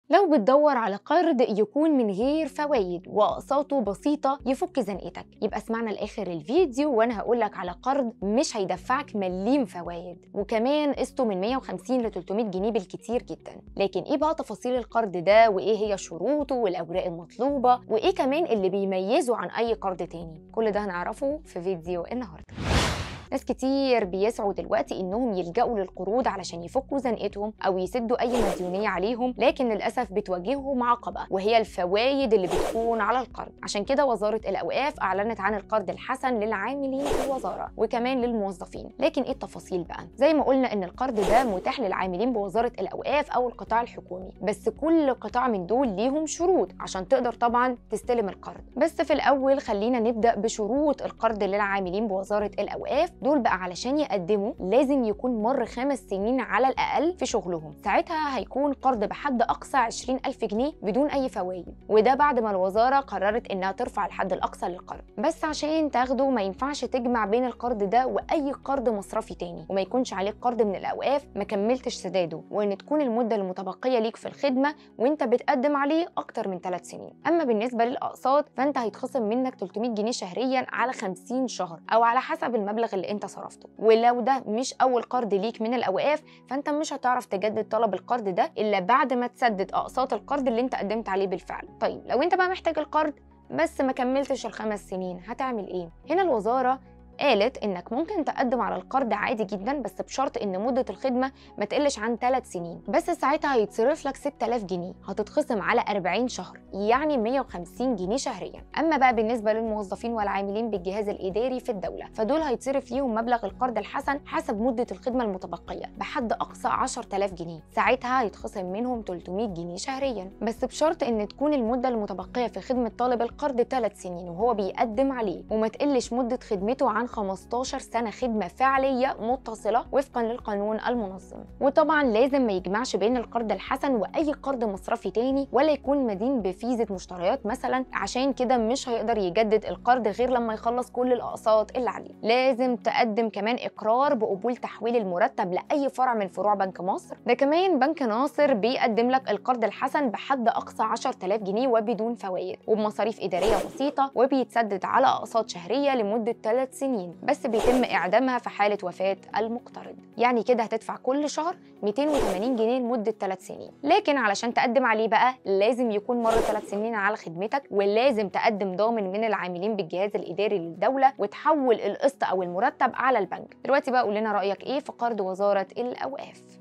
لو بتدور على قرض يكون من غير فوائد واقساطه بسيطه يفك زنقتك يبقى اسمعنا لاخر الفيديو وانا هقول لك على قرض مش هيدفعك مليم فوائد وكمان قسطه من 150 ل 300 جنيه بالكتير جدا لكن ايه بقى تفاصيل القرض ده وايه هي شروطه والاوراق المطلوبه وايه كمان اللي بيميزه عن اي قرض تاني كل ده هنعرفه في فيديو النهارده ناس كتير بيسعوا دلوقتي انهم يلجأوا للقروض علشان يفكوا زنقتهم او يسدوا اي مديونيه عليهم لكن للاسف بتواجههم عقبه وهي الفوائد اللي بتكون على القرض عشان كده وزاره الاوقاف اعلنت عن القرض الحسن للعاملين في الوزاره وكمان للموظفين لكن ايه التفاصيل بقى زي ما قلنا ان القرض ده متاح للعاملين بوزاره الاوقاف او القطاع الحكومي بس كل قطاع من دول ليهم شروط عشان تقدر طبعا تستلم القرض بس في الاول خلينا نبدا بشروط القرض للعاملين بوزاره الاوقاف دول بقى علشان يقدموا لازم يكون مر خمس سنين على الأقل في شغلهم ساعتها هيكون قرض بحد أقصى 20 ألف جنيه بدون أي فوائد وده بعد ما الوزارة قررت إنها ترفع الحد الأقصى للقرض بس عشان تاخده ما ينفعش تجمع بين القرض ده وأي قرض مصرفي تاني وما يكونش عليك قرض من الأوقاف ما كملتش سداده وإن تكون المدة المتبقية ليك في الخدمة وإنت بتقدم عليه أكتر من 3 سنين أما بالنسبة للأقساط فأنت هيتخصم منك 300 جنيه شهريا على 50 شهر أو على حسب المبلغ اللي انت صرفته ولو ده مش اول قرض ليك من الاوقاف فانت مش هتعرف تجدد طلب القرض ده الا بعد ما تسدد اقساط القرض اللي انت قدمت عليه بالفعل طيب لو انت بقى محتاج القرض بس ما كملتش الخمس سنين هتعمل ايه هنا الوزاره قالت انك ممكن تقدم على القرض عادي جدا بس بشرط ان مده الخدمه ما تقلش عن 3 سنين بس ساعتها هيتصرف لك 6000 جنيه هتتخصم على 40 شهر يعني 150 جنيه شهريا اما بقى بالنسبه للموظفين والعاملين بالجهاز الاداري في الدوله فدول هيتصرف ليهم مبلغ القرض الحسن حسب مده الخدمه المتبقيه بحد اقصى 10000 جنيه ساعتها هيتخصم منهم 300 جنيه شهريا بس بشرط ان تكون المده المتبقيه في خدمه طالب القرض 3 سنين وهو بيقدم عليه وما تقلش مده خدمته عن 15 سنة خدمة فعلية متصلة وفقا للقانون المنظم وطبعا لازم ما يجمعش بين القرض الحسن وأي قرض مصرفي تاني ولا يكون مدين بفيزة مشتريات مثلا عشان كده مش هيقدر يجدد القرض غير لما يخلص كل الأقساط اللي عليه لازم تقدم كمان إقرار بقبول تحويل المرتب لأي فرع من فروع بنك مصر ده كمان بنك ناصر بيقدم لك القرض الحسن بحد أقصى 10000 جنيه وبدون فوائد وبمصاريف إدارية بسيطة وبيتسدد على أقساط شهرية لمدة 3 سنين بس بيتم إعدامها في حالة وفاة المقترض يعني كده هتدفع كل شهر 280 جنيه لمدة 3 سنين لكن علشان تقدم عليه بقى لازم يكون مر 3 سنين على خدمتك ولازم تقدم ضامن من العاملين بالجهاز الإداري للدولة وتحول القسط أو المرتب على البنك دلوقتي بقى قول لنا رأيك إيه في قرض وزارة الأوقاف